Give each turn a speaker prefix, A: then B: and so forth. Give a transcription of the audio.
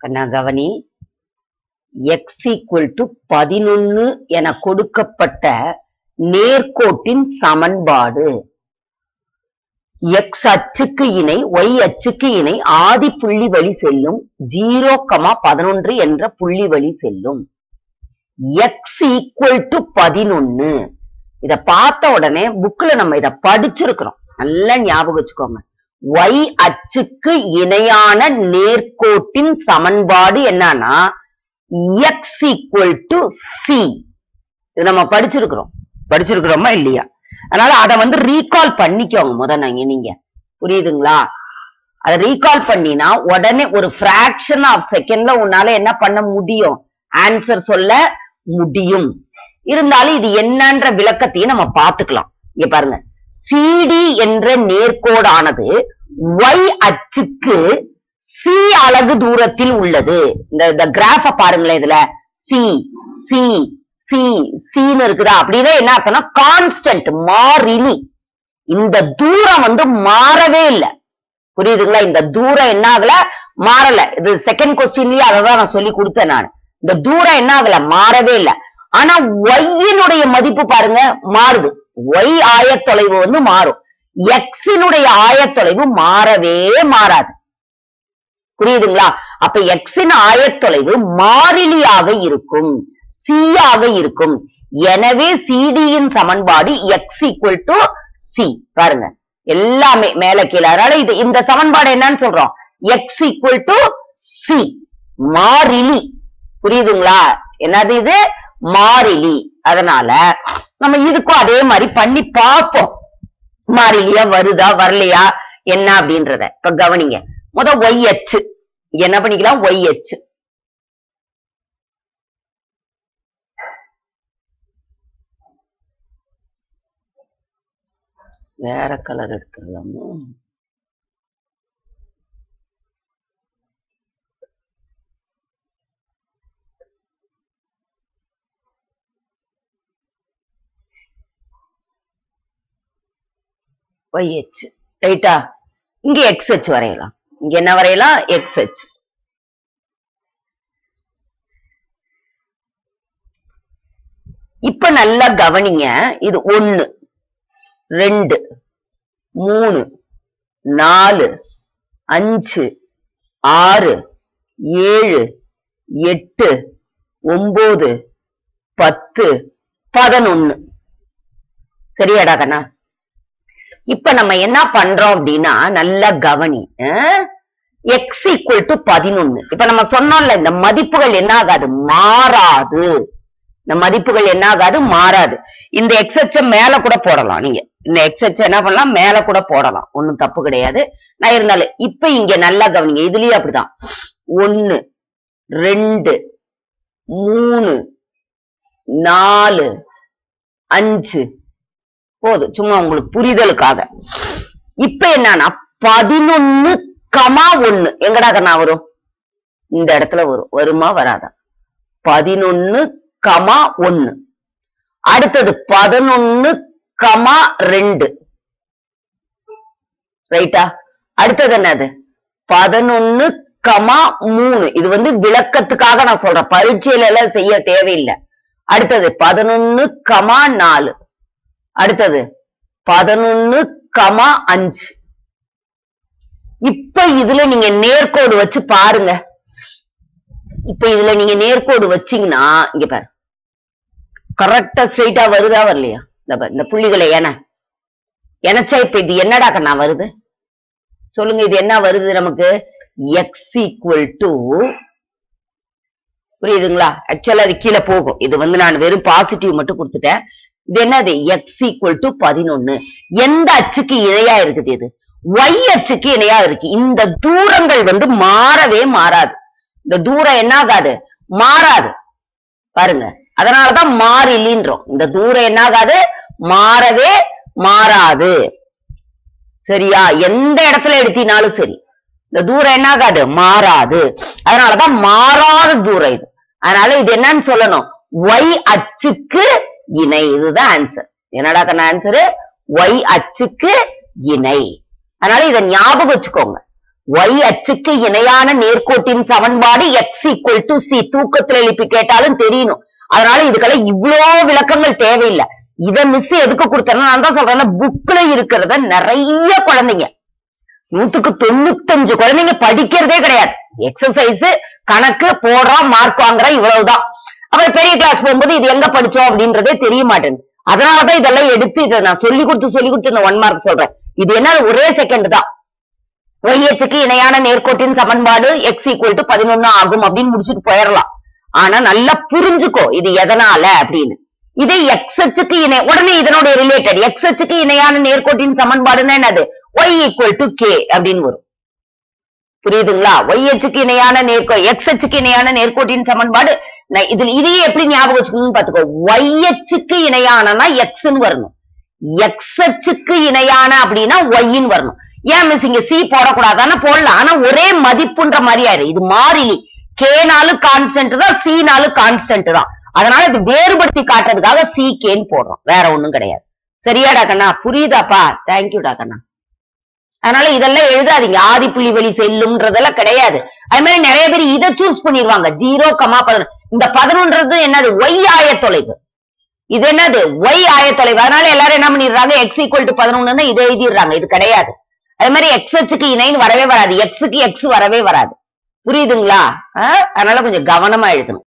A: கண்ணா கவனி X equal to பதினொன்னு என கொடுக்கப்பட்ட நேர்கோட்டின் சமன்பாடு எக்ஸ் அச்சுக்கு இணை ஒய் அச்சுக்கு இணை ஆதி புள்ளி வழி செல்லும் ஜீரோ கமா பதினொன்று என்ற புள்ளி வழி செல்லும் எக்ஸ் ஈக்குவல் டு பதினொன்னு இத பார்த்த உடனே புக்ல நம்ம இத படிச்சிருக்கிறோம் நல்லா ஞாபகம் வச்சுக்கோங்க y அச்சுக்கு இணையான நேர்கோட்டின் சமன்பாடு என்னன்னா x ஈக்குவல் டு சி இது நம்ம படிச்சிருக்கிறோம் படிச்சிருக்கிறோமா இல்லையா அதனால அத வந்து ரீகால் பண்ணிக்கோங்க முத நீங்க நீங்க புரியுதுங்களா அத ரீகால் பண்ணினா உடனே ஒரு fraction ஆஃப் செகண்ட்ல உன்னால என்ன பண்ண முடியும் ஆன்சர் சொல்ல முடியும் இருந்தாலும் இது என்னன்ற விளக்கத்தையும் நம்ம பார்த்துக்கலாம் இங்க பாருங்க சிடி என்ற நேர்கோடானது y அச்சுக்கு சி அலகு தூரத்தில் உள்ளது இந்த இந்த கிராஃப பாருங்களேன் இதுல சி சி சி சின்னு இருக்குதா அப்படின்னா என்ன அர்த்தம்னா கான்ஸ்டன்ட் மாறிலி இந்த தூரம் வந்து மாறவே இல்லை புரியுதுங்களா இந்த தூரம் என்ன ஆகல மாறல இது செகண்ட் கொஸ்டின்லயே அதை தான் நான் சொல்லி கொடுத்தேன் நான் இந்த தூரம் என்ன ஆகல மாறவே இல்லை ஆனா ஒய்யினுடைய மதிப்பு பாருங்க மாறுது ஒய் ஆயத்தொலைவு வந்து மாறும் எக்ஸினுடைய ஆயத்தொலைவு மாறவே மாறாது புரியுதுங்களா அப்ப எக்ஸின் ஆயத்தொலைவு மாறிலியாக இருக்கும் சி ஆக இருக்கும் எனவே சிடியின் சமன்பாடு எக்ஸ் ஈக்குவல் டு சி பாருங்க எல்லாமே மேல கீழே அதனால இது இந்த சமன்பாடு என்னன்னு சொல்றோம் எக்ஸ் ஈக்குவல் டு சி மாறிலி புரியுதுங்களா என்னது இது மாறிலி அதனால நம்ம இதுக்கும் அதே மாதிரி பண்ணி பார்ப்போம் மாறிலியா வருதா வரலையா என்ன அப்படின்றத இப்ப கவனிங்க முத ஒய் அச்சு என்ன பண்ணிக்கலாம் ஒய் அச்சு வேற கலர் எடுத்துடலாமா ஒய் ஹெச் ரைட்டா இங்க எக்ஸ் ஹெச் வரையலாம் இங்க என்ன வரையலாம் எக்ஸ் ஹெச் இப்ப நல்லா கவனிங்க இது ஒன்னு ரெண்டு மூணு நாலு அஞ்சு ஆறு ஏழு எட்டு ஒன்பது பத்து பதினொன்னு சரியாடா கண்ணா இப்ப நம்ம என்ன பண்றோம் அப்படின்னா நல்லா கவனி எக்ஸ் ஈக்குவல் டு பதினொன்னு இப்ப நம்ம சொன்னோம்ல இந்த மதிப்புகள் என்ன ஆகாது மாறாது இந்த மதிப்புகள் என்ன ஆகாது மாறாது இந்த எக்ஸ் மேல கூட போடலாம் நீங்க இந்த எக்ஸ் என்ன பண்ணலாம் மேல கூட போடலாம் ஒண்ணும் தப்பு கிடையாது நான் இருந்தாலும் இப்ப இங்க நல்லா கவனிங்க இதுலயும் அப்படிதான் ஒன்னு ரெண்டு மூணு நாலு அஞ்சு போதும் சும்மா உங்களுக்கு புரிதலுக்காக இப்ப என்னன்னா பதினொன்னு கமா ஒண்ணு எங்கடா கண்ணா வரும் இந்த இடத்துல வரும் வருமா வராதா பதினொன்னு கமா ஒண்ணு அடுத்தது பதினொன்னு கமா ரெண்டு ரைட்டா அடுத்தது என்னது பதினொன்னு கமா மூணு இது வந்து விளக்கத்துக்காக நான் சொல்றேன் பரீட்சையில எல்லாம் செய்ய தேவையில்லை அடுத்தது பதினொன்னு கமா நாலு அடுத்தது பதினொன்னு கமா அஞ்சு இப்ப இதுல நீங்க நேர்கோடு வச்சு பாருங்க இப்ப இதுல நீங்க நேர்கோடு வச்சீங்கன்னா இங்க பாரு கரெக்டா ஸ்ட்ரெயிட்டா வருதா வரலையா இந்த பாரு இந்த புள்ளிகளை என எனச்சா இப்ப இது என்னடா கண்ணா வருது சொல்லுங்க இது என்ன வருது நமக்கு எக்ஸ் ஈக்குவல் டு புரியுதுங்களா ஆக்சுவலா அது கீழே போகும் இது வந்து நான் வெறும் பாசிட்டிவ் மட்டும் கொடுத்துட்டேன் இது என்னது எக்ஸ் ஈக்குவல் டு பதினொன்னு எந்த அச்சுக்கு இணையா இருக்குது இது ஒய் அச்சுக்கு இணையா இருக்கு இந்த தூரங்கள் வந்து மாறவே மாறாது இந்த தூரம் என்ன ஆகாது மாறாது பாருங்க அதனாலதான் மாறிலின்றோம் இந்த தூரம் என்ன ஆகாது மாறவே மாறாது சரியா எந்த இடத்துல எடுத்தினாலும் சரி இந்த தூரம் என்ன ஆகாது மாறாது அதனாலதான் மாறாத தூரம் இது அதனால இது என்னன்னு சொல்லணும் ஒய் அச்சுக்கு இணை இதுதான் ஆன்சர் என்னடா கண்ண ஆன்சரு ஒய் அச்சுக்கு இணை அதனால இதை ஞாபகம் வச்சுக்கோங்க y அச்சுக்கு இணையான நேர்கோட்டின் சமன்பாடு x ஈக்குவல் டு சி தூக்கத்துல எழுப்பி கேட்டாலும் தெரியணும் அதனால இதுக்கெல்லாம் இவ்ளோ விளக்கங்கள் தேவையில்லை இத மிஸ் எதுக்கு கொடுத்தேன்னா நான் தான் சொல்றேன் புக்ல இருக்கிறத நிறைய குழந்தைங்க நூத்துக்கு தொண்ணூத்தஞ்சு குழந்தைங்க படிக்கிறதே கிடையாது எக்ஸசைஸ் கணக்கு போடுறோம் மார்க் வாங்குறோம் இவ்வளவுதான் அப்புறம் பெரிய கிளாஸ் போகும்போது இது எங்க படிச்சோம் அப்படின்றதே தெரிய மாட்டேங்குது அதனாலதான் இதெல்லாம் எடுத்து இதை நான் சொல்லி கொடுத்து சொல்லி கொடுத்து இந்த ஒன் மார்க் சொல்றேன் இது என்ன ஒரே செகண்ட் தான் ஒய்எச்சுக்கு இணையான நேர்கோட்டின் சமன்பாடு எக்ஸ் ஈக்குவல் டு பதினொன்னு ஆகும் அப்படின்னு முடிச்சுட்டு போயிடலாம் ஆனா நல்லா புரிஞ்சுக்கோ இது எதனால அப்படின்னு இதே எக்ஸ் அச்சுக்கு இணை உடனே இதனோட ரிலேட்டட் எக்ஸ் அச்சுக்கு இணையான நேர்கோட்டின் சமன்பாடுன்னா என்னது ஒய் ஈக்குவல் டு கே அப்படின்னு வரும் புரியுதுங்களா ஒய் அச்சுக்கு இணையான நேர்கோ எக்ஸ் அச்சுக்கு இணையான நேர்கோட்டின் சமன்பாடு நான் இதுல இதையே எப்படி ஞாபகம் வச்சுக்கணும்னு பாத்துக்கோ ஒய் அச்சுக்கு இணையானனா எக்ஸ்ன்னு வரணும் எக்ஸ் அச்சுக்கு இணையான அப்படின்னா ஒய்ன்னு வரணும் ஏன் மிஸ் இங்க சி போடக்கூடாதானா போடலாம் ஆனா ஒரே மதிப்புன்ற மாதிரி ஆயிரும் இது மாறிலி கேனாலும் கான்ஸ்டன்ட் தான் சீனாலும் கான்ஸ்டன்ட் தான் அதனால இது வேறுபடுத்தி காட்டுறதுக்காக சி கேன்னு போடுறோம் வேற ஒண்ணும் கிடையாது சரியாடா கண்ணா புரியுதாப்பா தேங்க்யூடா கண்ணா அதனால இதெல்லாம் எழுதாதீங்க ஆதி புள்ளி வழி செல்லும்ன்றதெல்லாம் கிடையாது அது மாதிரி நிறைய பேர் இதை சூஸ் பண்ணிடுவாங்க ஜீரோ கமா பதினொன்று இந்த பதினொன்றது என்னது ஒய் ஆயத்தொலைவு இது என்னது ஒய் ஆயத்தொலைவு அதனால எல்லாரும் என்ன பண்ணிடுறாங்க எக்ஸ் ஈக்குவல் டு பதினொன்னு இதை எழுதிடுறாங்க இது கிடையாது அதே மாதிரி எக்ஸ் அச்சுக்கு இணைன்னு வரவே வராது எக்ஸுக்கு எக்ஸ் வரவே வராது புரியுதுங்களா ஆ? அதனால கொஞ்சம் கவனமா எழுதணும்